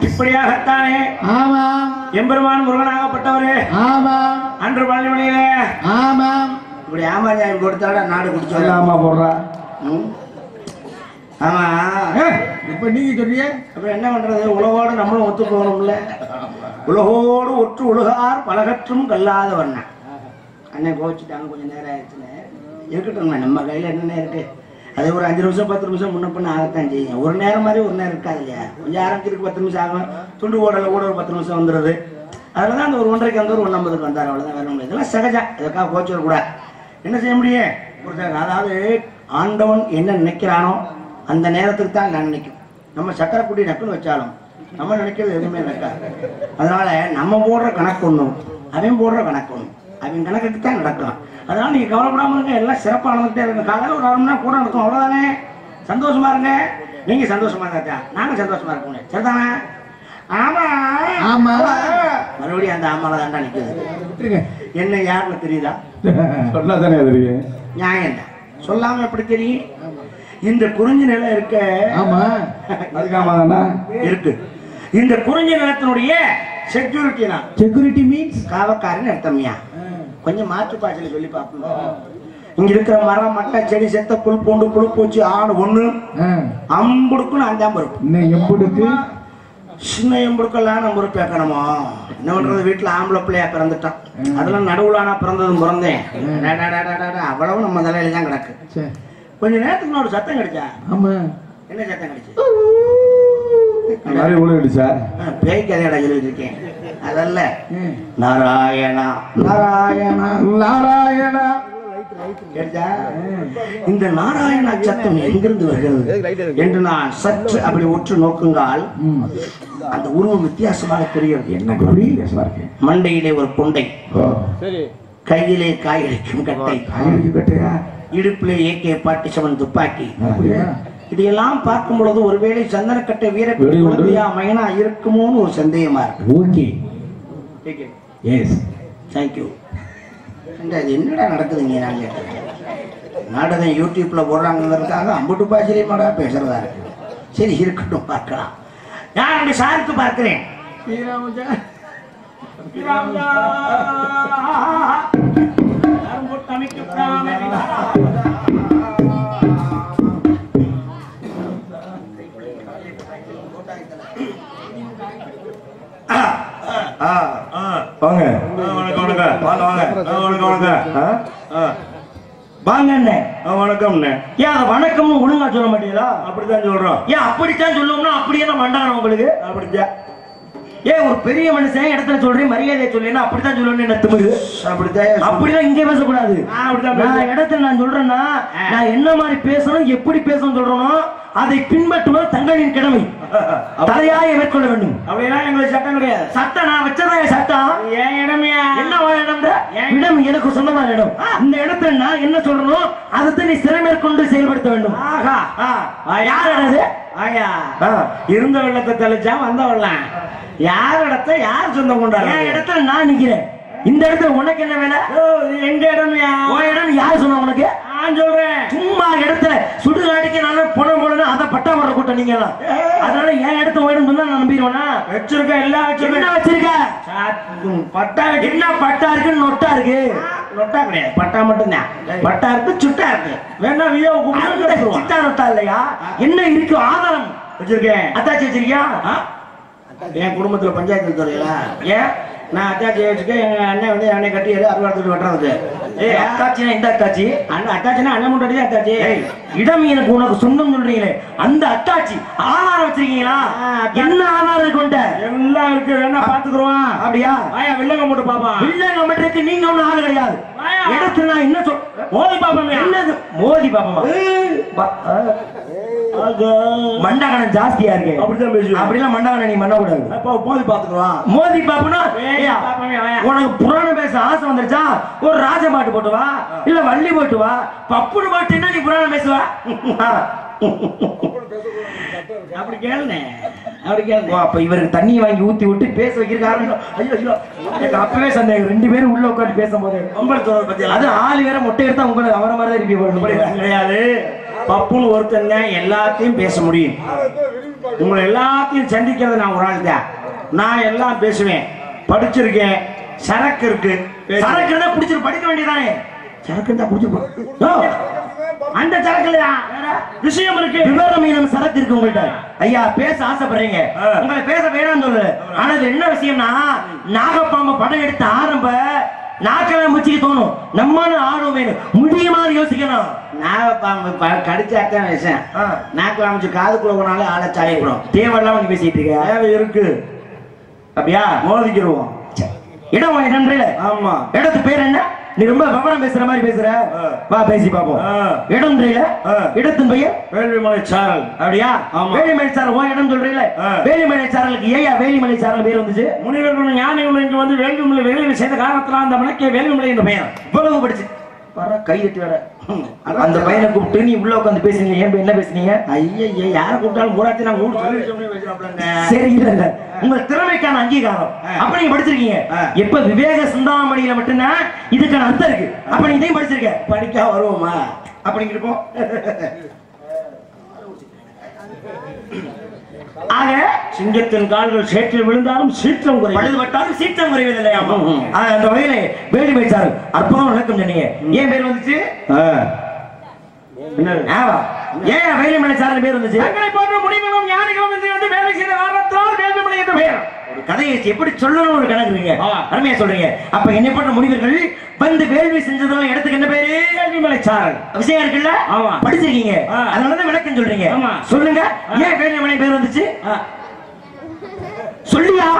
இப்படியாகத்தானே ஆமாம் எம்பெருமான் முருகனாகப்பட்டவரே ஆமாம் அன்று பழனிமலையிலே ஆமாம் இப்படி ஆமாஜாயம் கொடுத்தாட நாடு குடிச்சோம் ஆமா போடுறா ம். ஆமா இப்ப நீங்க சொல்றிய அப்புறம் என்ன பண்றது உலகோடு நம்மளும் ஒத்து போகணும்ல உலகோடு ஒற்று உலகார் பலகற்றும் கல்லாத வண்ணன் அண்ணன் கோச்சிட்டாங்க கொஞ்சம் நேரம் ஆயிடுச்சுன்னு இருக்கட்டும்ண்ணா நம்ம கையில் என்னென்ன இருக்கு அது ஒரு அஞ்சு நிமிஷம் பத்து நிமிஷம் முன்ன பண்ண ஆகத்தான் செய்யும் ஒரு நேரம் மாதிரி ஒரு நேரம் இருக்காது இல்லையா கொஞ்சம் ஆரம்பிக்கிறதுக்கு பத்து நிமிஷம் ஆகும் துண்டு ஓடல கூட ஒரு பத்து நிமிஷம் வந்துடுது அதில் தான் அந்த ஒரு ஒன்றரைக்கு வந்தார் ஒரு ஐம்பதுக்கு வந்தார் அவ்வளோதான் வேற ஒன்றும் இதெல்லாம் சகஜம் இதுக்காக கோச்சு வரக்கூடாது என்ன செய்ய முடியும் ஒரு சக- அதாவது ஆண்டவன் என்ன நினைக்கிறானோ அந்த நேரத்துக்கு தான் நான் நினைக்கும் நம்ம சக்கரைக்குடி நக்குன்னு வச்சாலும் நம்ம நினைக்கிறது எதுவுமே நடக்காது அதனால நம்ம போடுற கணக்கு ஒன்றும் அவன் போடுற கணக்கு ஒன்றும் அவன் கணக்குக்கு தான் நடக்கும் அதனால நீங்க கவலைப்படாம இருங்க எல்லாம் சிறப்பாக நடந்துகிட்டே இருங்க காலையில் ஒரு அரை மணி நேரம் கூட நடக்கும் அவ்வளோதானே சந்தோஷமா இருங்க நீங்க சந்தோஷமா இருந்தா நாங்க சந்தோஷமா இருக்கோங்க சரிதானே ஆமா ஆமா. மறுபடியும் அந்த ஆமால தாண்டா நிக்குது விட்டுருங்க என்ன யாருன்னு தெரியுதா சொன்னா தானே தெரியும் நியாயம் தான் சொல்லாம எப்படி தெரியும் இந்த குறிஞ்சி நிலம் இருக்க ஆமா அதுக்காம தானே இருக்கு இந்த குறிஞ்சி நிலத்தினுடைய செக்யூரிட்டி தான் செக்யூரிட்டி மீன்ஸ் காவக்காரன் அர்த்தம்யா கொஞ்சம் மாற்று பாய்ச்சல சொல்லி பார்ப்போம் இங்க இருக்கிற மரம் மட்டை செடி செத்த புல் பூண்டு புழு பூச்சி ஆடு ஒண்ணு அம்புடுக்குன்னு அஞ்சாம் பொறுப்பு இன்னும் எம்புடுக்கு சின்ன எம்புடுக்கெல்லாம் நம்ம பொறுப்பு வைக்கணுமோ என்ன பண்றது வீட்டுல ஆம்பளை பிள்ளையா பிறந்துட்டான் அதெல்லாம் நடுவுல நான் பிறந்ததும் பிறந்தேன் டா, டா, டா, டா, டா, டா, அவ்வளவு நம்ம தலையில தான் கிடக்கு சே, கொஞ்ச நேரத்துக்கு நான் ஒரு சத்தம் கிடைச்சா ஆமா என்ன சத்தம் கிடைச்சு மாதிரி உள்ள அடிச்சா ஆ, பேய் கதையடா சொல்லிட்டு இருக்கேன் அதல்ல ம். நாராயணா நாராயணா நாராயணா கேட்டா? இந்த நாராயண சத்தம் எங்கிருந்து வருகிறது என்று நான் சற்று அப்படி உற்று நோக்குங்கால் ம். அந்த உருவம் வித்தியாசமாக தெரிகிறது என்ன குருவி பேசுவா இருக்கு மண்டையிலே ஒரு கொண்டை ஓ கையிலே காயடிக்கும் கட்டை காய்கறி கட்டையா இடுப்பிலே ஏகே பாட்டி செவன் துப்பாக்கி அப்படியா இதையெல்லாம் பார்க்கும் பொழுது ஒருவேளை சந்தனக்கட்டை வீர வெடி உண்டு. குழந்தையா மயனா இருக்குமோன்னு ஒரு சந்தேகமா இருக்கு ஓகே எஸ் தேங்க்யூ அது என்னடா நடக்குதுங்க நாங்க நாடகம் யூடியூப்ல போடுறாங்கிறதுக்காக அம்புட்டு பாசிரியமாடா பேசுறதா இருக்கு சரி இருக்கட்டும் பார்க்கலாம் நான் அப்படி சார்த்து பார்க்கிறேன் ஸ்ரீராமஜா வாங்க வணக்கம் வணக்கம் வாங்க வாங்க ஆ, வணக்கம் வணக்கம் ஆ? ஆ, வாங்க அண்ணே ஆ, வணக்கம்ண்ணே ஏன் அதை வணக்கம்னு ஒழுங்கா சொல்ல மாட்டீங்களா அப்படித்தான் சொல்றோம் ஏன் அப்படித்தான் சொல்லுவோம்னா அப்படியே தான் மண்டாங்க உங்களுக்கு அப்படித்தான் ஏன் ஒரு பெரிய மனுஷன் இடத்துல சொல்றேன் மரியாதையை சொல்லேன்னா அப்படித்தான் சொல்லணும்னு என்ன திமுது அப்படித்தான் அப்படிலாம் இங்கே பேசக்கூடாது ஆ, அப்படிதான் நான் பேசணும். இடத்துல நான் சொல்றேன்னா நான் என்ன மாதிரி பேசணும் எப்படி பேசணும் சொல்றேனோ அதை பின்பற்றுவது தங்களின் கடமை தலையாய மேற்கொள்ள வேண்டும் அப்படிலாம் எங்களுக்கு சட்டம் கிடையாது சட்டம் நான் வச்சதா என் சட்டம் ஏன் இடமையா என்ன இடம் இடம் எனக்கு சொந்தமான இடம் இந்த இடத்துல நான் என்ன சொல்றனோ அதை நீ சிறை மேற்கொண்டு செயல்படுத்த வேண்டும் ஆஹா ஆ, ஆ, யார் இடம் இது ஆயா ஆ, இருந்த வெள்ளத்தை தெளிச்சா வந்த வெள்ளம் யார் இடத்த யார் சொந்தம் என் கொண்டாடுற இடத்துல நான் நிக்கிறேன் இந்த இடத்துல உனக்கு என்ன வேலை எங்க இடமையா உன் இடம் யார் சொன்ன உனக்கு நான் சொல்றேன் சும்மா இடத்துல சுடுகாடிக்கு நல்லா புணம் போடணும் அதை பட்டா போட கூட்டம் நீங்க எல்லாம் அதனால என் இடத்த உயரம் சொன்னா நான் நம்பிடுவேனா வச்சிருக்க எல்லாம் என்ன வச்சிருக்க வச்சிருக்க சாத்து, பட்டா வச்சு என்ன பட்டா இருக்கு நொட்டா இருக்கு நொட்டா கிடையாது பட்டா மட்டும்தான் பட்டா இருக்கு சுட்டா இருக்கு வேணா வியோ அந்த சித்தா நொட்டா இல்லையா என்ன இருக்கு ஆதாரம் வச்சிருக்கேன் அத்தாச்சி வச்சிருக்கியா ஆ? என் குடும்பத்துல பஞ்சாயத்து துறையில ஏன் நான் அத்தாச்சி வச்சுக்க எங்க அண்ணன் வந்து என்னை கட்டி எடு அறுவாரத்துக்கு வெட்டுறதுக்கு ஏய் அத்தாச்சினா இந்த அத்தாச்சி அண்ணன் அத்தாச்சினா அண்ணன் முன்னாடி அத்தாச்சி ஏய், இடம் எனக்கு உனக்கு சொந்தம் சொல்றீங்களே அந்த அத்தாச்சி ஆதாரம் வச்சிருக்கீங்களா ஆ, அத்தா- என்ன ஆதாரம் கொண்ட எல்லாம் இருக்கு வேணா பாத்துக்குருவான் அப்படியா வாயா வெள்ளங்க போட்டு பாப்பான் இல்ல நம்மளுக்கு நீங்க ஒண்ணும் ஆள் கிடையாது வாயா. இடத்துல நான் என்ன சொல் மோதி பாப்பமே என்னது மோதி பாப்பமா பா- ஆ. மண்டகணம் ஜாஸ்தியா இருக்கு அப்படிதான் பேசுவேன். அப்படிலாம் மண்டகணம் நீ பண்ண கூடாது அப்ப மோதி பாத்துக்குருவான் மோதி பாப்புனா ஏய், ஏய்யா, பாப்பமே, வாயா. உனக்கு புராணம் பேச ஆசை வந்துருச்சா ஒரு ராஜ பாட்டு போட்டு வா இல்ல வள்ளி போட்டு வா பப்புனு பாட்டு என்ன நீ புராணம் பேசுவா ஆ. அப்படி கேளுனே அப்படி ஓ, கேளுனே அப்ப இவருக்கு தண்ணி வாங்கி ஊத்தி விட்டு பேச வைக்கிற காரணம் ஐயோ ஐயோ எனக்கு அப்பவே சந்தேகம் ரெண்டு பேரும் உள்ள உட்காந்து பேசும்போது பொம்பளை தோற பத்தி அது ஆளு வேற மொட்டை எடுத்தா உங்களுக்கு அவர மாதிரி தான் இருப்பீங்க அப்படி போல. கிடையாது பப்புன்னு ஒருத்தன் தான் எல்லாத்தையும் பேச முடியும் உங்களை எல்லாத்தையும் சந்திக்கிறது நான் ஒரு ஆள் தான் நான் எல்லாம் பேசுவேன் படிச்சிருக்கேன் சரக்கு இருக்கு சரக்கு இருந்தா குடிச்சிட்டு படிக்க வேண்டியதானே சரக்கு இருந்தா குடிச்சு அந்த சரக்கு இல்லையா விஷயம் இருக்கு விவரம் மீனம் சரக்கு இருக்கு உங்கள்ட்ட ஐயா பேச ஆசைப்படுறீங்க ஆ. உங்களை பேச வேணாம்னு சொல்லு ஆனா இது என்ன விஷயம்னா நாகப்பாம்பு படம் எடுத்த ஆரம்ப நாக்கெல்லாம் முச்சிக்கு தோணும் நம்மளும் ஆர்வம் வேணும் முடியுமான்னு யோசிக்கணும் நாகப்பாம்பு ப- கடிச்சாத்தான் விஷயம் ஆ. நாக்கில் அமைச்சு காதுக்குள்ள போனாலே ஆளை சாயப்படும் தேவையில்லாம நீ பேசிட்டு இருக்க தேவை இருக்கு அப்படியா மோதிக்கிடுவோம் இடம் உன் இடம்ன்றீல ஆமா இடத்து பேர் என்ன நீ ரொம்ப விவரம் பேசுற மாதிரி பேசுற ஆ. வா பேசி பாப்போம் ஆ. இடம்ன்றீல ஆ. இடத்தின் பெயர் வேள்விமலை சாரல் அப்படியா ஆமா. வேலிமலை சாரல் உன் இடம் சொல்றீங்களே ஆ. வேலிமலை சாரலுக்கு ஏயா வேலிமலை சாரல் பேர் வந்துச்சு முனிவர்களும் ஞானிகளும் இங்கு வந்து வேள்விமலை வேள்வி செய்த காரணத்தினால் அந்த மலைக்கு வேள்விமலை என்ற பெயர் இவ்வளவு படிச்சு வர கை தட்டி வர அந்த பையனை கூப்பிட்டு நீ உள்ள உட்காந்து பேசுனீங்க ஏன் என்ன பேசுனீங்க ஐயா யாரை கூப்பிட்டாலும் ஊராட்சி நான் ஊர் சொல்லி சொல்லி வச்சிருப்பாங்க சரி இல்ல இல்ல உங்க திறமைக்கான அங்கீகாரம் ஆ. அப்ப நீங்க படிச்சிருக்கீங்க ஆ. எப்ப விவேக சிந்தாமணியில மட்டும்தான் இதுக்கான அர்த்தம் இருக்கு அப்ப நீ இதையும் படிச்சிருக்க படிக்கா வருவோமா அப்ப நீங்க இருப்போம் ஆக சிங்கத்தின் கால்கள் சேற்றில் விழுந்தாலும் சீற்றம் குறையும் பழுது பட்டாலும் சீற்றம் குறைவதில்லை ஆமா ம், ம். ஆ, அந்த வகையில வேலுமை சார் அற்புதம் விளக்கம் சொன்னீங்க ஏன் பேர் வந்துச்சு ஆவா ஏன் வேலுமலை சார் பேர் வந்துச்சு தங்களை போன்ற முனிவர்களும் ஞானிகளும் இன்று வந்து வேலை செய்த காரணத்தினால் வேள்விமலை என்ற பெயர் ஒரு கதையை எப்படி சொல்லணும் ஒரு கணக்கு இருக்கீங்க ஆ. அருமையா சொல்றீங்க அப்ப என்னை போன்ற முனிவர்கள் வந்து வேள்வி செஞ்சதெல்லாம் இடத்துக்கு என்ன பேரு வேள்விமலை சாரல் விஷயம் இருக்குல்ல ஆமா. படிச்சிருக்கீங்க ஆ. அதனாலதான் விளக்கம் சொல்றீங்க ஆமா. சொல்லுங்க ஏன் வேள்விமலை பேர் வந்துச்சு ஆ. சொல்லியா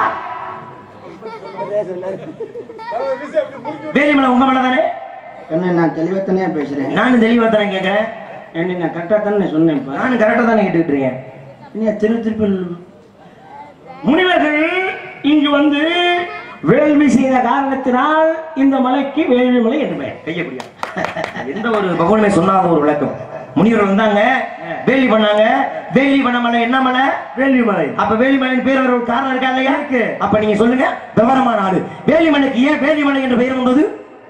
வேலிமலை உங்க மேல தானே என்ன நான் தெளிவத்தனையா பேசுறேன் நானும் தெளிவா தானே கேட்கறேன் என்ன நான் கரெக்டா தானே சொன்னேன் இப்ப. நானும் கரெக்டா தானே கேட்டுக்கிட்டு இருக்கேன் நீ திருப்பி திருப்பி முனிவர்கள் இங்கு வந்து வேள்வி செய்த காரணத்தினால் இந்த மலைக்கு வேள்விமலை என்று பெயர் கையப்படியா எந்த ஒரு பகவானுமே சொன்னாத ஒரு விளக்கம் முனிவர் வந்தாங்க வேலி பண்ணாங்க வேலி பண்ண மலை என்ன மலை வேள்விமலை அப்ப வேலிமலைன்னு பேர் வர ஒரு காரணம் இருக்கா இல்லையா இருக்கு அப்ப நீங்க சொல்லுங்க விவரமான ஆளு வேலிமலைக்கு ஏன் வேலிமலை என்ற பெயர் வந்தது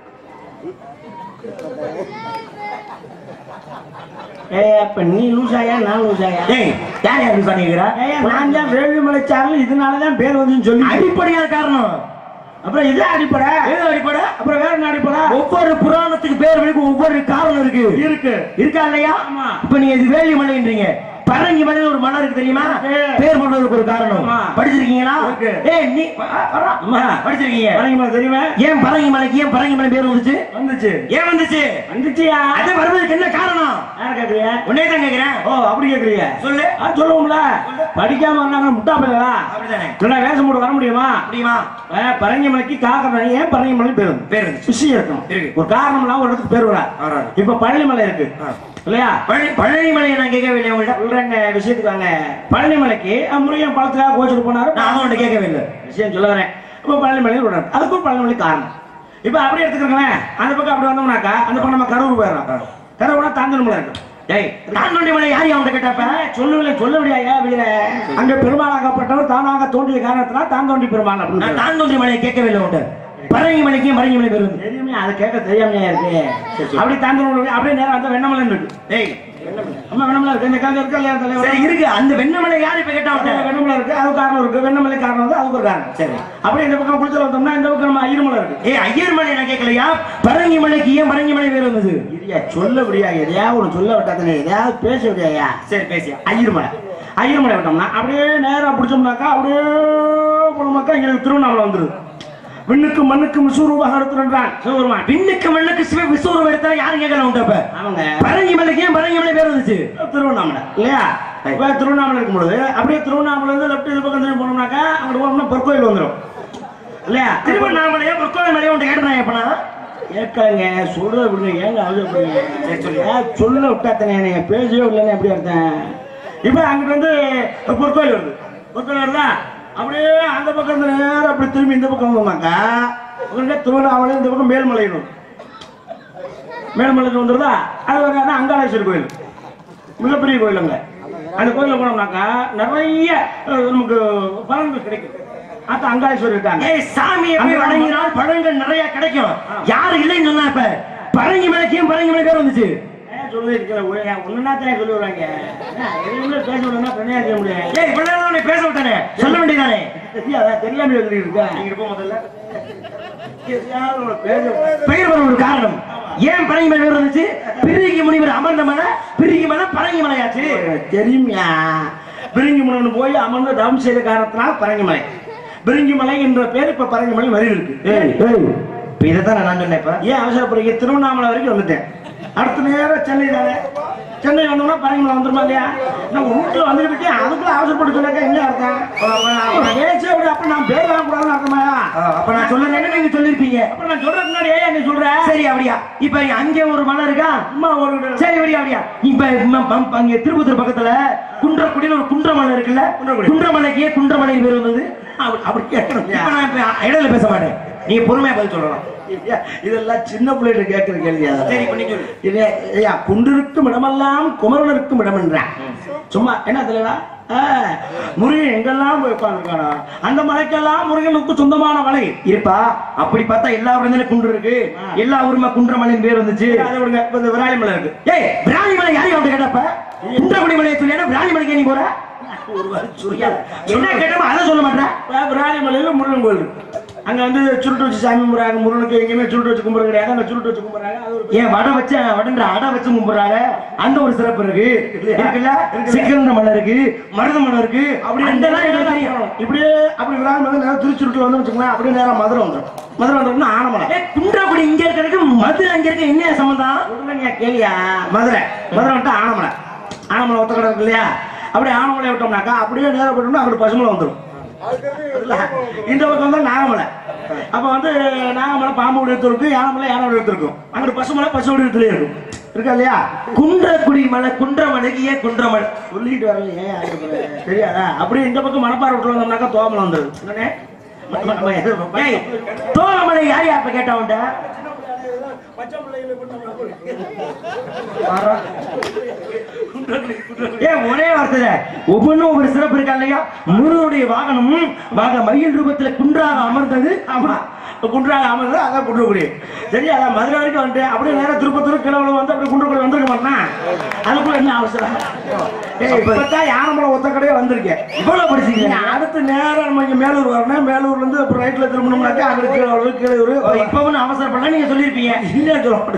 ஏய் அப்ப நீ லூசாயா நான் லூசாயா ஏய் யார் யார் யூஸ் பண்ணிக்கிறா ஏய், நான் தான் வேள்விமலை சாரல் இதனாலதான் பேர் வந்துன்னு சொல்லி அடிப்படையான காரணம் அப்புறம் இது அடிப்படை எது அடிப்படை அப்புறம் வேற என்ன அடிப்படை ஒவ்வொரு புராணத்துக்கு பேர் வரைக்கும் ஒவ்வொரு காரணம் இருக்கு இருக்கு இருக்கா இல்லையா ஆமா. இப்ப நீங்க இது வேலிமலைன்றீங்க பரங்கி மலை ஒரு மலை இருக்கு தெரியுமா இருக்கு. பேர் பண்றதுக்கு ஒரு காரணம் ஆமா. படிச்சிருக்கீங்களா இருக்கு. ஏய் நீ வா, வா, ஆமா. படிச்சிருக்கீங்க வேள்விமலை தெரியுமா ஏன் பரங்கி மலைக்கு ஏன் பரங்கி மலை பேர் வந்துச்சு வந்துச்சு ஏன் வந்துச்சு வந்துச்சியா அது வருவதற்கு என்ன காரணம் யார் கேக்குறிய உன்னே தான் கேக்குறேன் ஓ அப்படி கேக்குறிய சொல்லு ஆ, சொல்லுவோம்ல படிக்காம வந்தாங்க முட்டா பையலா அப்படிதானே இல்ல வேஷம் போட்டு வர முடியுமா முடியுமா பரங்கி மலைக்கு காரணம் ஏன் பரங்கி மலை பேர் வந்து பேர் வந்துச்சு விஷயம் இருக்கும் இருக்கு. ஒரு காரணம் இல்லாம ஒரு இடத்துக்கு பேர் வரா வராது. இப்ப பழனி மலை இருக்கு இல்லையா பழனி பழனி மலையை நான் கேட்கவே இல்லை உங்கள்ட்ட சொல்றேங்க விஷயத்துக்கு வாங்க பழனி மலைக்கு அஹ், முருகன் பழத்துக்காக கோச்சுட்டு போனாரு நான் அவன்கிட்ட கேட்கவே இல்லை விஷயம் சொல்ல வரேன் இப்போ பழனி மலை விடுறாரு அதுக்கும் பழனி மலை காரணம் இப்போ அப்படியே எடுத்துக்கிறேன் அந்த பக்கம் அப்படி வந்தோம்னாக்கா அந்த பக்கம் நம்ம கரூர் போயிடலாம் கரூர்னா தாந்தனமலை இருக்கு டேய் தாண்டோண்டி மலை யார் அவன்கிட்ட கேட்டப்ப சொல்லவில்லை சொல்ல முடியா வீர அங்க பெருமாளாகப்பட்டவர் தானாக தோன்றிய காரணத்தினால் தான் தோன்றி பெருமாள் நான் அப்படின்னு தாண்டோண்டி மலையை கேட்கவே இல்லை உன்கிட்ட பரங்கி மலைக்கு மரங்கி மலை பேர் வந்து தெரியுமே அதை கேட்க தெரியாமையா இருக்கு அப்படி தாந்தனமலை அப்படியே நேரம் அந்த வெண்ணமலை இருக்கு டேய் அம்மா வெண்ணமலை இருக்கு இந்த காலத்துல இருக்கா இல்லையா தலைவர் சரி இருக்கு அந்த வெண்ணமலை யார் இப்ப கேட்டா அதுல அவன்கிட்ட வெண்ணமலை இருக்கு அது காரணம் இருக்கு வெண்ணமலை காரணம் வந்து அதுக்கு ஒரு காரணம் சரி அப்படியே இந்த பக்கம் குளிச்சல் வந்தோம்னா இந்த பக்கம் நம்ம ஐயர்மலை இருக்கு ஏய் ஐயர் மலை நான் கேட்கலையா பரங்கி மலைக்கு ஏன் பரங்கி மலை பேர் வந்தது இல்லையா சொல்ல முடியா எதையாவது ஒன்று சொல்ல விட்டாதானே எதையாவது பேச முடியாயா சரி பேசியா ஐயர்மலை ஐயர்மலை விட்டோம்னா அப்படியே நேரா பிடிச்சோம்னாக்கா அப்படியே போனோம்னாக்கா எங்களுக்கு திருவண்ணாமலை வந்துருது விண்ணுக்கு மண்ணுக்கு விஸ்வரூபாக எடுத்துறான் சிவபெருமான் பின்னுக்கு மண்ணுக்கு சிவ விசுவரம் எடுத்தா யாரும் கேட்கல உன்கிட்ட இப்ப அவங்க பரங்கி மலைக்கு ஏன் பரங்கி மலை பேர் வந்துச்சு திருவண்ணாமலை இல்லையா இப்போ திருவண்ணாமலை இருக்கும் பொழுது அப்படியே திருவண்ணாமலை இருந்து லெஃப்ட் இது பக்கம் திரும்பி போனோம்னாக்கா அங்கிட்டு போனோம்னா பொற்கோயில் வந்துடும் இல்லையா திருவண்ணாமலையா பொற்கோவில் மலையா உன்கிட்ட கேட்டேன் எப்பனா ஏற்கங்க சொல்றது விடுங்க ஏங்க அவசரப்படுங்க சரி சொல்லுங்க சொல்ல விட்டாத்தனே நீங்க பேசவே இல்லைன்னு எப்படி அர்த்தம் இப்போ அங்கிட்டு வந்து பொற்கோயில் வருது பொற்கோயில் வருதா அப்படியே அந்த பக்கம் இருந்து நேரம் அப்படி திரும்பி இந்த பக்கம் வந்தோம்னாக்கா உடனே திருவண்ணாமலை இந்த பக்கம் மேல்மலையிடும் மேல்மலைக்கு வந்துருதா அது வர அங்காளேஸ்வரர் கோயில் மிகப்பெரிய கோயில் அங்க அந்த கோயிலில் போனோம்னாக்கா நிறைய அஹ், நமக்கு பலன்கள் கிடைக்கும் அத்த அங்காளேஸ்வரர் இருக்காங்க ஏய் சாமியை போய் வணங்கினால் பழங்கள் நிறைய கிடைக்கும் யாரு இல்லைன்னு சொன்னா இப்ப பரங்கி மலைக்கு ஏன் பரங்கி மலை பேர் வந்துச்சு சொல்லியிருக்கிறேன் ஒண்ணுனா தானே சொல்லி விடுறாங்க எதுவுமே பேச விடணும்னா பெண்ணா இருக்க முடியாது ஏய் இவ்வளவு நேரம் உன்னை பேச விட்டானே சொல்ல வேண்டியதானே தெரியாதா தெரியாம சொல்லியிருக்கா நீங்க இருப்போம் முதல்ல எதையாவது உங்களை பேச பெயர் வர ஒரு காரணம் ஏன் பரங்கி மலை பேர் வந்துச்சு பிரிகி முனிவர் அமர்ந்த மலை பிரிகி மலை பரங்கி மலையாச்சு தெரியுமியா பிரிங்கி முனன் போய் அமர்ந்து தவம் செய்த காரணத்தினால் பரங்கிமலை பிரிங்கிமலை என்ற பேர் இப்ப பரங்கிமலை வரி இருக்கு இப்ப இதைத்தான் நான் சொன்னேன் இப்ப ஏன் அவசரப்படுறீங்க திருவண்ணாமலை வரைக்கும் வந்துட்டேன் அடுத்த நேரம் சென்னை தானே சென்னை வந்தோம்னா பரங்கிமலை வந்துருமா இல்லையா நான் வீட்டுல வந்துட்டு அதுக்குள்ள அவசரப்பட்டு சொன்னாக்கா என்ன அர்த்தம் அப்ப நான் ஏச்சு அப்படி அப்ப நான் பேர் வாங்கக்கூடாதுன்னு அர்த்தமாயா ஆ, அப்ப நான் சொல்லுறேன்னு நீங்க சொல்லிருப்பீங்க அப்ப நான் சொல்றதுக்கு முன்னாடி ஏன் நீ சொல்ற சரி அப்படியா இப்ப அங்கே ஒரு மலை இருக்கா அம்மா ஒரு சரி அப்படியா அப்படியா இப்ப ம- ம- அங்க திருப்பத்தூர் பக்கத்துல குன்றக்குடியில ஒரு குன்றமலை இருக்குல்ல குன்றக்குடி. குன்றமலைக்கு ஏன் குன்றமலை பேர் வந்தது அப்படி- அப்படி கேட்கணும் இப்ப நான் இப்ப இடையில பேச மாட்டேன் நீ பொறுமையா பதில் சொல்லலாம் ஐயா, இதெல்லாம் சின்ன பிள்ளைகிட்ட கேட்கிற கேள்வி அதான். சரி, இப்ப நீ சொல்லு. இது, ஐயா, குன்றிருக்கும் இடமெல்லாம் குமரனுக்கும் இடம் என்றான் சும்மா என்ன தலைவா ஆ, முருகன் எங்கெல்லாம் போய் உட்கார்ந்துருக்கானோ அந்த மலைக்கெல்லாம் முருகனுக்கு சொந்தமான மலை இருப்பா அப்படி பார்த்தா எல்லா ஊர்லயும் குன்று இருக்கு எல்லா ஊருமா குன்றமலையின் பேர் வந்துச்சு அதை விடுங்க இப்ப இந்த விராலி மலை இருக்கு ஏய் பிராணிமலை யாரையும் அவன் கேட்டப்ப குன்றக்குடி மலையை சொல்லியா பிராணிமலைக்கு நீ போற ஒரு வாரி சுரியா. என்ன கேட்டோமோ அதை சொல்ல மாட்டேன் இப்ப விராலி மலையில முருகன் கோயில் இருக்கு அங்க வந்து சுருட்டு வச்சு சாமி கும்பிடுறாங்க முருகனுக்கு எங்கேயுமே சுருட்டு வச்சு கும்பிட கிடையாது அங்க சுருட்டு வச்சு கும்பிடுறாங்க அது ஒரு ஏன் வடை வச்ச வடன்ற அடை வச்சு கும்பிடுறாங்க அந்த ஒரு சிறப்பு இருக்கு இருக்குல்ல சிக்கல் மலை இருக்கு மருத மலை இருக்கு அப்படி அந்த எனக்கு தெரியும் இப்படியே அப்படி விராலி மலை நேரம் திருச்சுருட்டுல வந்து வச்சுக்கோங்களேன் அப்படியே நேரம் மதுரை வந்துடும் மதுரை வந்துடும்னா ஆனமலை ஏய், குன்றக்குடி இங்க இருக்கிறதுக்கு மதுரை அங்க இருக்க என்ன சம்பந்தம் சொல்லுங்க கேளியா மதுரை மதுரை வந்துட்டு ஆனமலை ஆனமலை ஒத்த கடை இருக்கு இல்லையா அப்படியே ஆனமலை விட்டோம்னாக்கா அப்படியே நேரம் போயிட்டோம்னா அங்கிட்டு பசுமலை வந்துடும் இந்த பக்கம் தான் நாகமலை அப்ப வந்து நாகமலை பாம்பு உடையத்து இருக்கும் யானமலை யானை உடையத்து இருக்கும் அங்கிட்டு பசுமலை பசு உடையத்துலயே இருக்கும் இருக்கா இல்லையா குன்றக்குடி மலை குன்றமலைக்கு ஏன் குன்றமலை சொல்லிட்டு வரலையே அதுக்கு தெரியாதா அப்படியே இந்த பக்கம் மணப்பாறை விட்டு வந்தோம்னாக்கா தோமலை வந்துடும் என்னண்ணே? ம- ம- ம- எது- ஏய் தோழமலை யார் யாப்ப கேட்டவன்ட்ட ஏன் ஒரே வார்த்தை ஒவ்வொன்றும் ஒவ்வொரு சிறப்பு இருக்கா இல்லையா முருகனுடைய வாகனம் வாக மயில் ரூபத்துல குன்றாக அமர்ந்தது ஆமா குன்றாக அமர்ந்து அதான் குன்றக்குடி சரி அதான் மதுரை வரைக்கும் வந்துட்டு அப்படியே நேரம் திருப்பத்தூர் கிழவுல வந்து அப்படியே குன்றக்குடி வந்திருக்க மாட்டேனா அதுக்குள்ள என்ன அவசரம் ஏய் இப்பதான் யானமலை ஒத்த கடையே வந்திருக்கேன் இவ்வளவு படிச்சீங்க அடுத்து நேரம் நம்ம இங்க மேலூர் வரணும் மேலூர்ல இருந்து அப்புறம் ரைட்ல திரும்பணும்னாக்கா அங்க கீழே கீழே இப்ப ஒண்ணு அவசரப்படல நீங்க சொல்லிருப்பீங்க இல்லையா சொல்ல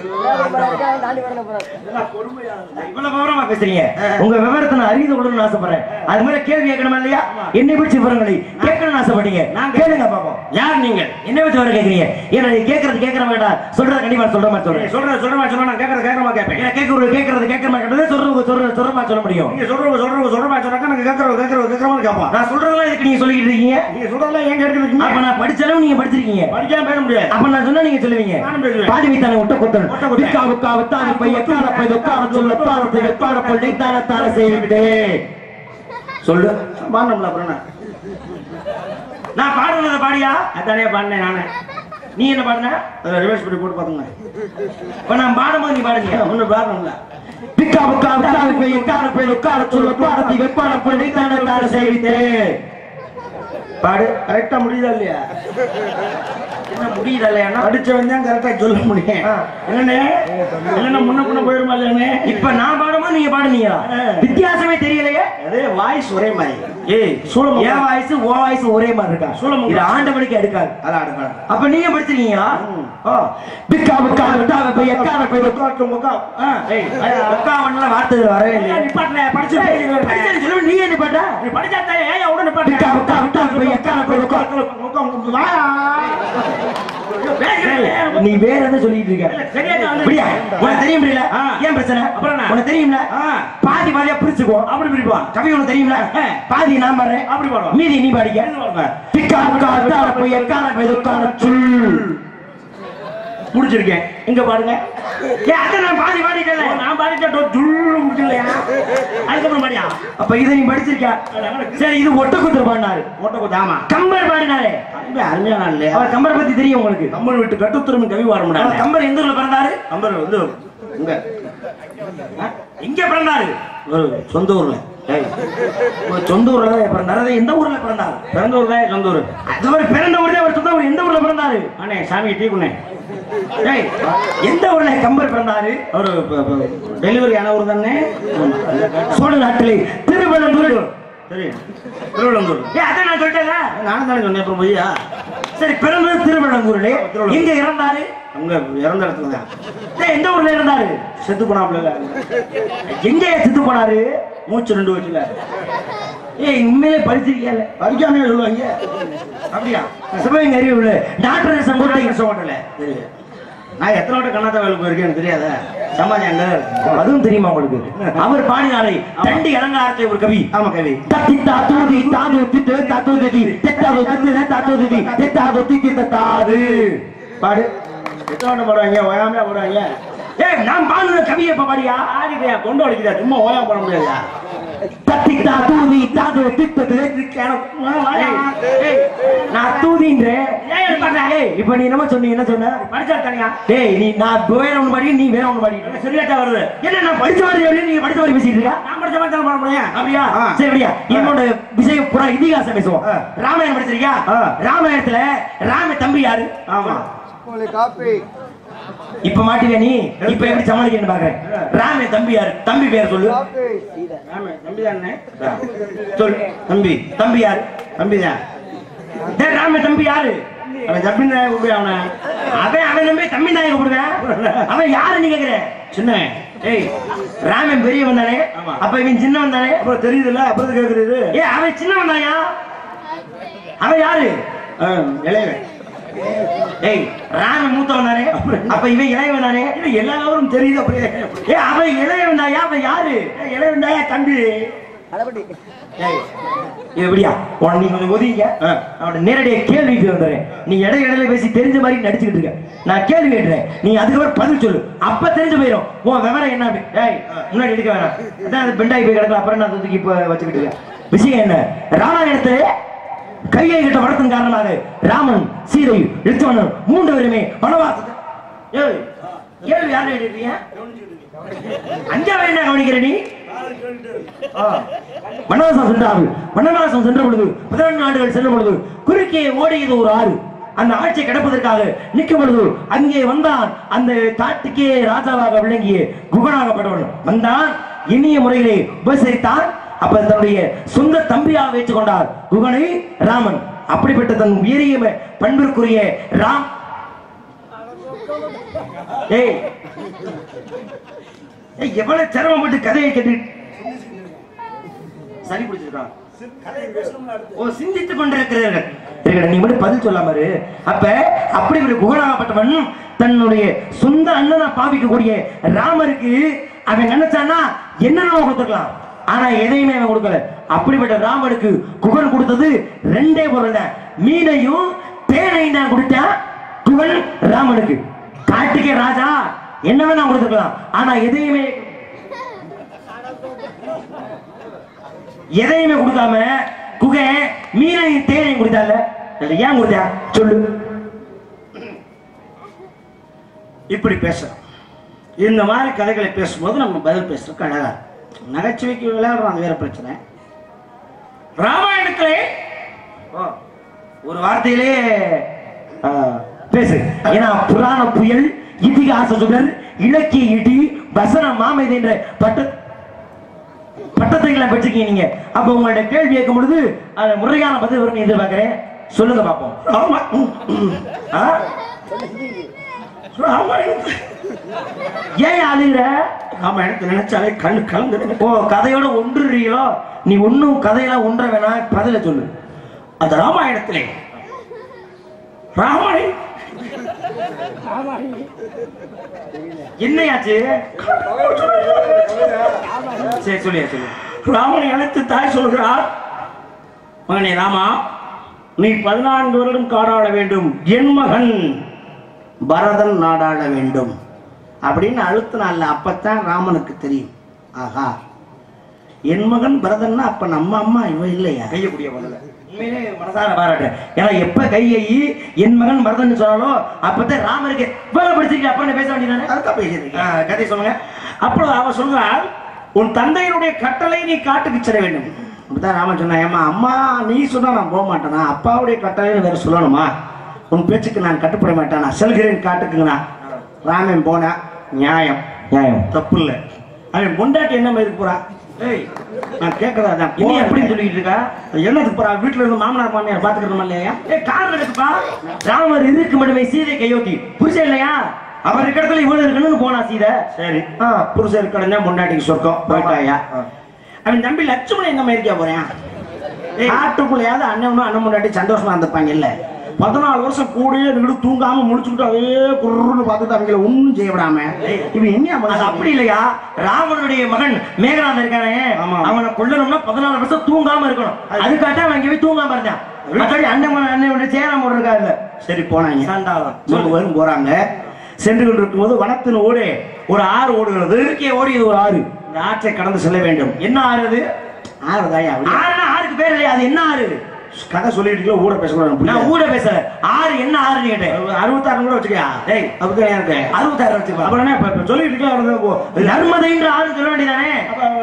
இவ்வளவு விவரமா பேசுறீங்க உங்க விவரத்தை நான் அறிந்து கொள்ளணும்னு ஆசைப்படுறேன் அது மாதிரி கேள்வி கேட்கணுமா இல்லையா என்னை பற்றி விவரங்களை கேட்கணும்னு ஆசைப்பட்டீங்க நான் கேளுங்க பாப்போம் யார் நீங்க என்ன பற்றி வர கேக்குறீங்க ஏன்னா நீ கேட்கறது கேட்கற வேண்டாம் சொல்றத கண்டிப்பா சொல்ற மாதிரி சொல்றேன் சொல்ற சொல்றமா சொன்னா நான் கேட்கற கேட்கறமா கேட்பேன் ஏன்னா கேட்கறது கேட்கறது கேட்கற மாதிரி கேட்டது சொல்றது சொல்ற சொல்றமா சொல்ல முடியும் நீங்க சொல்றவங்க சொல்றவங்க சொல்றமா சொன்னாக்கா நாங்க கேட்கறவங்க கேட்கறவங்க கேட்கறவங்க கேட்போம் நான் சொல்றதெல்லாம் இதுக்கு நீங்க சொல்லிக்கிட்டு இருக்கீங்க நீங்க சொல்றதெல்லாம் ஏன் கேட்கறதுக்கு அப்ப நான் படிச்ச அளவு நீங்க படிச்சிருக்கீங்க படிக்காம பேச முடியாது அப்ப நான் சொன்னா நீங்க சொல்லுவீங்க நானும் பேசுவேன். பாதி வைத்தான ஒட்ட கொத்தன் ஒட்ட கொத்தன். விக்கா விக்கா வித்தான பை எக்கார பை தொக்கார சொல்ல தார பை எக்கார பை தார தார செய்விட்டே சொல்லு பாண்டம்ல அப்புறம் என்ன? நான் பாடுனத பாடியா அதானே பாடினேன் நானே நீ என்ன பாடுன அதில் ரிவர்ஸ் பண்ணி போட்டு பார்த்துங்க இப்ப நான் பாடும்போது நீ பாடுங்க ஒன்றும் பாடணும்ல விக்கா விக்கா வித்தான பை எக்கார பை தொக்கார சொல்ல தார பை எக்கார பை தார தார செய்விட்டே பாடு கரெக்டா முடியுதா இல்லையா என்ன முடியல இல்லையா படிச்சவன் தான் கரெக்டா சொல்ல முடியும் ஆ. என்னண்ணே இல்லைன்னா முன்ன முன்ன போயிருமா இல்லையாண்ணே இப்ப நான் பாடும்போது நீங்க பாடுனீங்களா வித்தியாசமே தெரியலையே அதே வாய்ஸ் ஒரே மாதிரி ஏய் சூளமங்கலம். என் வாய்ஸ் ஓ வாய்ஸ் ஒரே மாதிரி இருக்கா சூளமங்கலம். இது ஆண்டவனுக்கு எடுக்காது அதான் அடுக்கலாம் அப்ப நீங்க படிச்சிருக்கீங்களா ம். ஓ பிக்கா பிக்கா விட்டா போய் எக்கார போய் முக்கா முக்கா ஆ ஏய் ஒக்காவன்ல வார்த்தைகள் வரவே இல்லையா நிப்பாட்டல படிச்சு படிச்சது சொல்லு நீ என்ன பாட்ட நீ படிச்சாத்தா ஏன் உடனே நிப்பாட்டு பிக்கா பிக்கா விட்டா போய் எக்கார போய் உக்கா முக்கா முக்கா வாயா நீ வேற எதை சொல்லிட்டு இருக்க சரியா தான் வந்து- அப்படியா உனக்கு தெரியும் புரியல ஆ. ஏன் பிரச்சனை அப்புறம் என்ன? உனக்கு தெரியும்ல ஆ. பாதி பாதியா பிரிச்சுக்கோ அப்படி பிரிப்பான் கவி உனக்கு தெரியும்ல ஆ. பாதி நான் பாடுறேன் அப்படி பாடுவான் மீதி நீ பாடிக்க பிக்கா பிக்கா விட்டா போய் எக்கார போய் உக்கார சுல் முடிச்சிருக்கேன் இங்க பாருங்க ஏன் அதை நான் பாதி பாடிட்டேன் நான் பாடிட்டோம் துள்ளு முடிக்கலையா அதுக்கப்புறம் பாடியா அப்ப இதை நீ படிச்சிருக்க சரி இது ஒட்ட குத்துரு பாடினாரு ஓட்ட கொத்தாமா கம்பர் பாடினாரு தம்பி அருமையான இல்லையா அவர் கம்பரை பத்தி தெரியும் உங்களுக்கு கம்பன் விட்டு கட்டுத்திறமை கவி வார அவர் முடியாது கம்பர் எந்த ஊர்ல பிறந்தாரு கம்பர் வந்து இங்க இங்க பிறந்தாரு ஒரு சொந்த ஊர்ல ஏய், ஒரு சொந்த ஊர்ல தான் பிறந்தாரு அது எந்த ஊர்ல பிறந்தாரு பிறந்த ஊர் தான் சொந்த ஊர் அது அவர் பிறந்த ஊர்ல அவர் சொந்த ஊர் எந்த ஊர்ல பிறந்தாரு அண்ணே சாமி டீ குண்ணே ஏய், எந்த ஊர்ல கம்பர் பிறந்தாரு ஒரு டெலிவரி ஆனவர் தானே சோழ நாட்டிலே திருவள்ளூர் தெரியும் திருவள்ளந்தூர் ஏ அதான் நான் சொல்லிட்டேன்ல நானும் தானே சொன்னேன் அப்புறம் பொய்யா சரி பிறந்தது திருவள்ளூர்ல எங்க இறந்தாரு அங்க இறந்த இடத்துல தான் ஏய், எந்த ஊர்ல இறந்தாரு செத்து போனாப்ல எங்க செத்து போனாரு மூச்சு ரெண்டு வச்சுல ஏய் உண்மையிலே படிச்சிருக்கீங்கல்ல படிக்காமே சொல்லுவாங்க அப்படியா சிவகங்கை அறிவுல டாக்டர் சங்கோட்டை கஷ்டப்பட்டல தெரியும் நான் எத்தனை வாட்டி கண்ணாத்த வேலைக்கு போயிருக்கேன் எனக்கு தெரியாத சமாதி அங்க தான் இருக்கு அதுவும் தெரியுமா உங்களுக்கு அவர் பாடினாரே தண்டி அலங்காரத்தை ஒரு கவி ஆமா கவி தத்தி தாத்தூதி தாது திட்டு தாத்து திதி தெத்தாது திட்டு தாத்து திதி தெத்தாது தித்தி தத்தாது பாடு எத்தனை வாட்டி பாடுவாங்க ஓயாமையா பாடுவாங்க ஏய் நான் பாடுன கவி எப்ப பாடியா ஆடிக்கையா கொண்டு அடிக்குதா சும்மா ஓயாம பாட முடியாதா தத்தி தாத்தூதி தாது திட்டு நான் தூதின்றேன் ஏன் எடுப்பாங்க? ஏய் இப்ப நீ என்ன சொன்னீங்க என்ன சொன்ன படிச்சா தனியா டேய் நீ நான் வேற ஒண்ணு பாடி நீ வேற ஒண்ணு பாடி சரியாட்டா வருது என்ன நான் படிச்ச மாதிரி சொல்லி நீங்க படிச்ச மாதிரி பேசிட்டு இருக்கா நான் படிச்ச மாதிரி தானே பாட முடியும் அப்படியா ஆ. சரி அப்படியா என்னோட விஷயம் புறா இதிகாசம் பேசுவோம் ஆ. ராமாயணம் படிச்சிருக்கியா ஆ. ராமாயணத்துல ராம தம்பி யாரு ஆமா இப்ப மாட்டுவியா நீ இப்ப எப்படி சமாளிக்கணும் பாக்குறேன் ராம தம்பி யாரு தம்பி பேர் சொல்லு ஆமா தம்பி தானே சொல் தம்பி தம்பி யாரு தம்பி தான் டேய், ராம தம்பி யாரு அவன் தம்பி தான் கூப்பிடு அவனை அவன் அவன் நம்பி தம்பி தான் கூப்பிடுவேன் அவன் யாரு நீ கேக்குற சின்ன ஏய் ராமன் பெரியவன் தானே ஆமா. அப்ப இவன் சின்னவன் தானே அப்புறம் தெரியுதுல்ல அப்புறம் கேக்குறது ஏ அவன் சின்னவன் தாயா அவன் யாரு இளையவன் ஏய் ராமன் மூத்தவன் தானே அப்ப இவன் இளையவன் தானே இது எல்லாரும் தெரியுது அப்படியே ஏ அவன் இளையவன் தாயா அவன் யாரு இளையவன் தாயா தம்பி ஏய், இது எப்படியா உன நீ கொஞ்சம் ஒதுங்க ஆ. அவன நேரடியா கேள்விக்கு வந்துடுறேன் நீ இடை இடையில பேசி தெரிஞ்ச மாதிரி நடிச்சுக்கிட்டு இருக்க நான் கேள்வி கேட்டுறேன் நீ அதுக்கப்புறம் பதில் சொல்லு அப்ப தெரிஞ்சு போயிடும் உன் விவரம் என்ன அப்படி? ஏய் முன்னாடி எடுக்க வேணாம் அதான் அது பெண்டாகி போய் கிடக்கல அப்புறம் நான் தூக்கி இப்ப வச்சுக்கிட்டு இருக்கேன் விஷயம் என்ன ராமாயணத்துல கையை கிட்ட வளர்த்தின் காரணமாக ராமன் சீதை ரித்துவனன் மூன்று பேருமே வனவாசத்தை ஏய் கேள்வி யாரு கேட்டுருக்கீங்க அஞ்சாவது என்ன கவனிக்கிற நீ ஆ. வனவாசம் சென்றார்கள் வனவாசம் சென்ற பொழுது பதினெண்டு ஆண்டுகள் சென்ற பொழுது குறுக்கே ஓடியது ஒரு ஆறு அந்த ஆட்சியை கிடப்பதற்காக நிற்கும் பொழுது அங்கே வந்தான் அந்த காட்டுக்கே ராஜாவாக விளங்கிய குகனாகப்பட்டவன் வந்தான் இனிய முறையிலே உபசரித்தான் அப்ப தன்னுடைய சொந்த தம்பியாக வைத்துக் கொண்டார் குகனை ராமன் அப்படிப்பட்ட தன் உயரிய பண்பிற்குரிய ராம் ஏய் ஏய், எவ்வளவு சிரமப்பட்டு கதையை கேட்டு சரி பிடிச்சிருக்கான் ஓ சிந்தித்துக் கொண்டிருக்கிறீர்கள் இருக்கட்டும், நீ மட்டும் பதில் சொல்லாம இரு அப்ப அப்படி ஒரு குகனாகப்பட்டவன் தன்னுடைய சொந்த அண்ணனா பாவிக்கக்கூடிய ராமருக்கு அவன் நினைச்சானா என்னென்ன கொடுத்துருக்கலாம் ஆனா எதையுமே அவன் கொடுக்கல அப்படிப்பட்ட ராமனுக்கு குகன் கொடுத்தது ரெண்டே பொருள் தான் மீனையும் தேனையும் தான் கொடுத்தான் குகன் ராமனுக்கு காட்டுக்கே ராஜா என்ன வேணா கொடுத்துருக்கலாம் ஆனா எதையுமே எதையுமே கொடுக்காம குகை மீனையும் தேனையும் கொடுத்தால அதுல ஏன் கொடுத்தா சொல்லு இப்படி பேசுறோம் இந்த மாதிரி கதைகளை பேசும்போது நம்ம பதில் பேசுறதுக்கு அழகா இருக்கும். நகைச்சுவைக்கு விளையாடுறோம் அது வேற பிரச்சனை ராமாயணத்திலே ஓ, ஒரு வார்த்தையிலே ஆ, பேசு ஏன்னா புராண புயல் இதிகாச சுடர் இலக்கிய இடி வசன மாமேதை என்ற பட்ட பட்டத்தைகளை பெற்றிருக்கீங்க நீங்க அப்ப உங்களோட கேள்வி கேட்கும் பொழுது அது முறையான பதில் வரும்னு எதிர்பார்க்கிறேன் சொல்லுங்க பாப்போம் ராமா ஆ? ராமாயணத்தை ஏன் அழுகிற ராமாயணத்தை நினைச்சாலே கண்ணு கலந்துடுங்க ஓ கதையோட ஒன்றுறீங்களோ நீ ஒன்னும் கதையெல்லாம் ஒன்ற வேணாம் பதில சொல்லு அந்த ராமாயணத்திலே ராமாயணம் என்னையாச்சு சரி சொல்லியா சொல்லு ராமனை அழைத்து தாய் சொல்கிறார் மகனே ராமா நீ பதினான்கு வருடம் காடாள வேண்டும் என் மகன் பரதன் நாடாள வேண்டும் அப்படின்னு அழுத்தினால அப்பத்தான் ராமனுக்கு தெரியும் ஆஹா என் மகன் பரதன்னா அப்ப நம்ம அம்மா இவ இல்லையா கைய குடிய முதல்ல உண்மையிலே மனசார பாராட்டுறேன் ஏன்னா எப்ப கையை என் மகன் மருதன் சொன்னாலும் அப்பதான் ராமருக்கு இவ்வளவு படிச்சிருக்க அப்புறம் பேச வேண்டியதானே அதுதான் பேசியிருக்கேன் ஆ, கதை சொல்லுங்க அப்போ அவ சொல்றாள் உன் தந்தையினுடைய கட்டளை நீ காட்டுக்கு செல்ல வேண்டும் அப்படிதான் ராமன் சொன்னா ஏமா அம்மா நீ சொன்னா நான் போக மாட்டேனா அப்பாவுடைய கட்டளைன்னு வேற சொல்லணுமா உன் பேச்சுக்கு நான் கட்டுப்பட மாட்டேன் நான் செல்கிறேன் காட்டுக்குங்கண்ணா ராமன் போனா நியாயம் நியாயம் தப்பு இல்லை அவன் பொண்டாட்டி என்ன மாதிரி போறா ஏய் நான் கேட்கறதா தான் இன்னும் எப்படி சொல்லிட்டு இருக்கா அது என்னதுக்கு போறா வீட்டுல இருந்து மாமனார் மாமியார் பாத்துக்கிறோமா இல்லையா ஏ காரணம் இருக்குப்பா ராமர் இருக்கு மட்டுமே சீதை கையோக்கி புருஷன் இல்லையா அவர் இருக்கிற இடத்துல இவ்வளவு இருக்கணும்னு போனா சீதை சரி ஆ புருஷர் கடந்தா பொண்டாட்டிக்கு சொர்க்கம் போயிட்டாயா அவன் தம்பி லட்சுமணன் என்ன மாதிரி போறேன் காட்டுக்குள்ளையாவது அண்ணனும் அண்ணன் முன்னாடி சந்தோஷமா இருந்திருப்பாங்க இல்ல பதினாலு வருஷம் கூடயே நின்று தூங்காம முடிச்சுக்கிட்டு அதே குருன்னு பார்த்துட்டு அவங்கள ஒண்ணும் செய்ய விடாம இவன் என்ன அது மனுஷன் அப்படி இல்லையா ராவனுடைய மகன் மேகநாதன் இருக்கானே ஆமா. அவனை கொல்லணும்னா பதினாலு வருஷம் தூங்காம இருக்கணும் அதுக்காக அவன் இங்க போய் தூங்காம இருந்தான் மற்றபடி அண்ணன் மகன் அண்ணன் சேராம இருக்கா இல்ல சரி போனாங்க சண்டாளம் மூணு பேரும் போறாங்க சென்று கொண்டு இருக்கும்போது வனத்தின் ஊடே ஒரு ஆறு ஓடுகிறது இருக்கே ஓடியது ஒரு ஆறு இந்த ஆற்றை கடந்து செல்ல வேண்டும் என்ன ஆறு அது ஆறு தாயா அப்படி ஆறுனா ஆறுக்கு பேர் இல்லையா அது என்ன ஆறு கதை சொல்லிட்டு ஊட பேசக்கூடாது நான் ஊட பேசல ஆறு என்ன ஆறுன்னு கேட்டேன் அறுபத்தாறு கூட வச்சுக்கயா டேய். அதுக்கு இருக்கு அறுபத்தாறு வச்சுப்பா அப்புறம் என்ன இப்ப- இப்ப சொல்லிட்டு இருக்கலாம் நர்மதைன்ற ஆறு சொல்ல வேண்டியதானே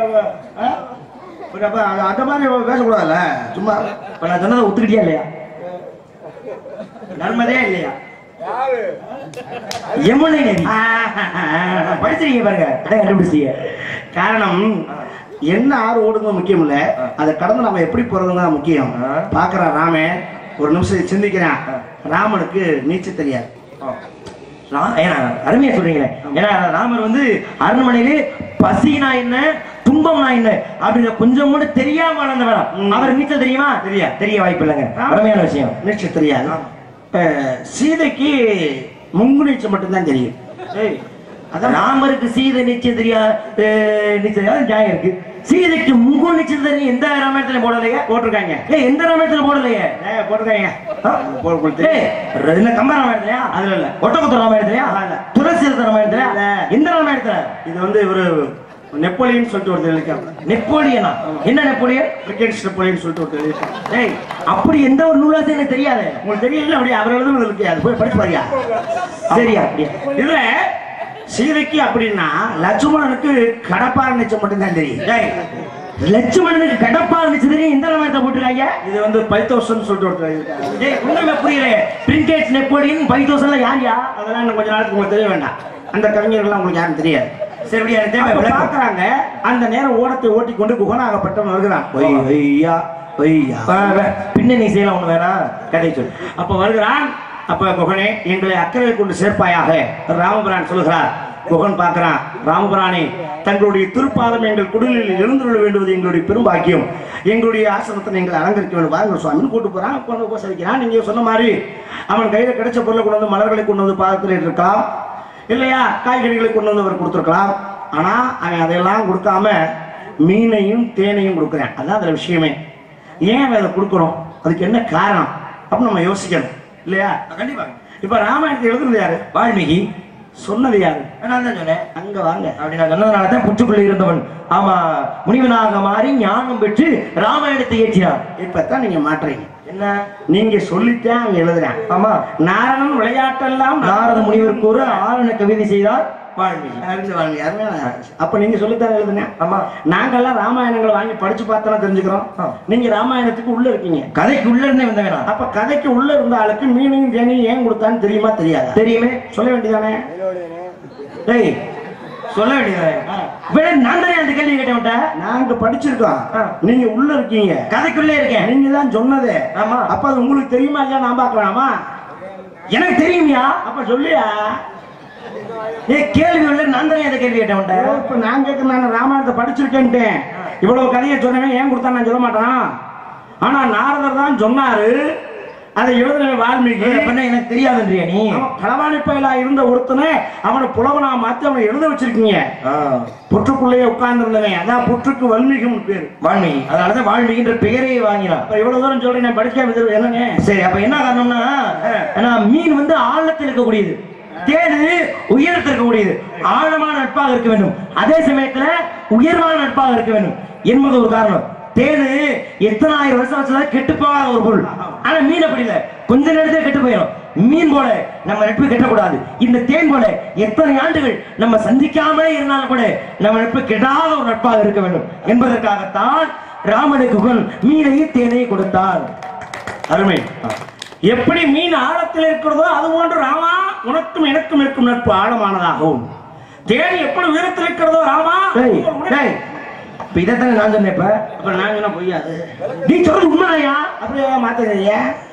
அப்ப அது அந்த மாதிரி பேசக்கூடாதுல்ல சும்மா இப்ப நான் சொன்னதை ஒத்துக்கிட்டியா இல்லையா நர்மதே இல்லையா யமுனை நதி படிச்சிருக்கீங்க பாருங்க அதான் கண்டுபிடிச்சீங்க காரணம் என்ன ஆறு ஓடுங்க முக்கியம் இல்ல அதை கடந்து நம்ம எப்படி போறதுங்க தான் முக்கியம் ஆ. பாக்குறான் ராமன் ஒரு நிமிஷம் சிந்திக்கிறான் ராமனுக்கு நீச்சல் தெரியாது ரா- ஏன்னா அருமையா சொல்றீங்களே ஏன்னா ராமர் வந்து அரண்மனையிலே பசினா என்ன துன்பம்னா என்ன அப்படிங்கிற கொஞ்சம் கூட தெரியாம வளர்ந்தவரா ம். அவர் நீச்சல் தெரியுமா தெரியா. தெரிய வாய்ப்பு இல்லைங்க ஆ. அருமையான விஷயம் நீச்சல் தெரியாது இப்ப சீதைக்கு முங்கு நீச்சல் மட்டும்தான் தெரியும் ஏய், அதான் ராமருக்கு சீதை நிச்சயம் தெரியா அஹ், நிச்சயம் தெரியாது நியாயம் இருக்கு சீதைக்கு முகு நிச்சயம் தெரியும் எந்த ராமாயணத்துல போடலையே போட்டிருக்காங்க ஏய் எந்த ராமாயணத்துல போடலையே ஏய், போட்டிருக்காங்க ஆ? போ- உங்களுக்கு தெரியும். ஏய், என்ன கம்ப ராமாயணத்துலயா அதுல இல்ல ஒட்டக்குத்த ராமாயணத்துலயா இல்ல. துளசி ராமாயணத்துல இல்ல. எந்த ராமாயணத்துல இது வந்து ஒரு நெப்போலியன் சொல்லிட்டு ஒருத்தர் எழுதியிருக்காங்க நெப்போலியனா என்ன நெப்போலியன் பிரிகேட்ஸ் நெப்போலியன் சொல்லிட்டு ஒருத்தர் எழுதியிருக்காங்க டேய் அப்படி எந்த ஒரு நூலாசையும் எனக்கு தெரியாது உங்களுக்கு தெரியல அப்படியே அவர் எழுதுனது இருக்கு அது போய் படிச்சு பாரியா சரியா அப்படியா இதுல சீதைக்கு அப்படின்னா லட்சுமணனுக்கு கடப்பார நிச்சயம் மட்டும்தான் தெரியும் டேய் லட்சுமணனுக்கு கடப்பா இருந்துச்சு தெரியும் எந்த ராமாயணத்தை போட்டுருக்காங்க இது வந்து ஃபைவ் தௌசண்ட் சொல்லிட்டு ஒருத்தர் எழுதியிருக்காங்க டேய் ஒண்ணுமே புரியலையே பிரிங்கேட்ஸ் நெப்போலியன் ஃபைவ் தௌசண்ட்ல யார் யா அதெல்லாம் இன்னும் கொஞ்ச நாளுக்கு உங்களுக்கு தெரிய வேண்டாம் அந்த கவிஞர்கள்லாம் உங்களுக்கு யாரும் தெரியாது சரி அப்படியா எனக்கு தேவை அப்ப விளக்கம். பாக்குறாங்க அந்த நேரம் ஓடத்தை ஓட்டி கொண்டு குகனாகப்பட்டவன் வருகிறான் ஒய், ஒய்யா, ஒய்யா. வா, வா. பின்னணி செய்யலாம் ஒண்ணு வேணாம் கதை சொல்லு அப்ப வருகிறான் அப்ப குகனே எங்களை அக்கறை கொண்டு சேர்ப்பாயாக ராமபிரான் சொல்லுகிறார் குகன் பார்க்கிறான் ராமபிரானே தங்களுடைய திருப்பாதம் எங்கள் குடிலில் எழுந்துள்ள வேண்டுவது எங்களுடைய பெரும்பாக்கியம் எங்களுடைய ஆசிரமத்தை நீங்கள் அலங்கரிக்க வேண்டும் வாருங்கள் சுவாமின்னு கூட்டு போறான் கொண்டு உபசரிக்கிறான் நீங்க சொன்ன மாதிரி அவன் கையில கிடைச்ச பொருளை கொண்டு வந்து மலர்களை கொண்டு வந்து பாதத்தில் இருக்கலாம் இல்லையா காய்கறிகளை கொண்டு வந்து அவர் கொடுத்துருக்கலாம் ஆனா அவன் அதையெல்லாம் கொடுக்காம மீனையும் தேனையும் கொடுக்குறேன் அதான் அதுல விஷயமே ஏன் அவன் அதை கொடுக்குறோம் அதுக்கு என்ன காரணம் அப்படின்னு நம்ம யோசிக்கணும் இல்லையா கண்டிப்பா இப்ப ராமாயணத்தை எழுதுனது யாரு வால்மீகி சொன்னது யாரு நான் தான் சொன்னேன் அங்க வாங்க அப்படி நான் சொன்னதுனால தான் புற்றுக்குள்ள இருந்தவன் ஆமா முனிவனாக மாறி ஞானம் பெற்று ராமாயணத்தை ஏற்றினான் இப்பதான் நீங்க மாட்டுறீங்க என்ன நீங்க சொல்லித்தான் அவன் எழுதுறான் ஆமா நாரணன் விளையாட்டெல்லாம் நாரத முனிவர் கூற ஆரண கவிதை செய்தார் வால்மீகி அறிந்து வாங்க யாருமே அப்ப நீங்க சொல்லித்தான் எழுதுனேன் ஆமா நாங்கெல்லாம் ராமாயணங்களை வாங்கி படிச்சு பார்த்தா தெரிஞ்சுக்கிறோம் ஆ. நீங்க ராமாயணத்துக்கு உள்ள இருக்கீங்க கதைக்கு உள்ள இருந்தே வந்தவனா அப்ப கதைக்கு உள்ள இருந்த ஆளுக்கு மீனையும் தேனையும் ஏன் கொடுத்தான்னு தெரியுமா தெரியாதா தெரியுமே சொல்ல வேண்டியதானே டேய் சொல்ல வேண்டியது வேற நான் தானே அந்த கேள்வி கேட்டேன் உன்ட்ட. நாங்க படிச்சிருக்கோம் ஆ. நீங்க உள்ள இருக்கீங்க கதைக்குள்ளே இருக்கேன் நீங்க தான் சொன்னது ஆமா. அப்ப அது உங்களுக்கு தெரியுமா இல்லையா நான் பார்க்கலாமா எனக்கு தெரியுமியா அப்ப சொல்லியா ஏ கேள்வி உள்ள நான் தானே அந்த கேள்வி கேட்டேன் உன்ட்ட. இப்ப நான் கேட்க நான் ராமாயணத்தை படிச்சிருக்கேன்ட்டேன் இவ்வளவு கதையை சொன்னவன் ஏன் கொடுத்தா நான் சொல்ல மாட்டான் ஆனா நாரதர் தான் சொன்னாரு அதை எழுதுன வால்மீகி ஏய், அப்ப என்ன எனக்கு தெரியாதுன்றியா நீ அவன் களவாணி பயலா இருந்த ஒருத்தனை அவனை புலவனா மாத்தி அவனை எழுத வச்சிருக்கீங்க புற்றுக்குள்ளேயே உட்கார்ந்து இருந்தவன் அதான் புற்றுக்கு வல்மீகம்னு பேரு வால்மீகி அதனாலதான் வால்மீகின்ற பெயரே வாங்கினான் அப்ப இவ்வளவு தூரம் சொல்றேன் நான் படிக்காம இது என்னங்க சரி அப்ப என்ன காரணம்னா ஏன்னா மீன் வந்து ஆழத்தில் இருக்கக்கூடியது தேனு உயரத்தில் இருக்கக்கூடியது ஆழமான நட்பாக இருக்க வேண்டும் அதே சமயத்துல உயர்வான நட்பாக இருக்க வேண்டும் என்பது ஒரு காரணம் தேனு எத்தனாயிரம் வருஷம் வச்சதா கெட்டு போகாத ஒரு பொருள் ஆனா மீன் அப்படி இல்ல கொஞ்ச நேரத்துல கெட்டு போயிடும் மீன் போல நம்ம நட்பு கெட்டக்கூடாது இந்த தேன் போல எத்தனை ஆண்டுகள் நம்ம சந்திக்காமலே இருந்தாலும் கூட நம்ம நட்பு கெடாத ஒரு நட்பாக இருக்க வேண்டும் என்பதற்காகத்தான் ராமனுக்கு குகன் மீனையும் தேனையும் கொடுத்தான் அருமை எப்படி மீன் ஆழத்தில் இருக்கிறதோ அது போன்று ராமா உனக்கும் எனக்கும் இருக்கும் நட்பு ஆழமானதாகும் தேனி எப்படி உயரத்தில் இருக்கிறதோ ராமா டேய், உனக்கும் டேய், இப்ப இதைத்தானே நான் சொன்னேன் இப்ப அப்புறம் நான் சொன்னா பொய்யாது நீ சொல்றது உண்மையா அப்படியே மாத்ததையா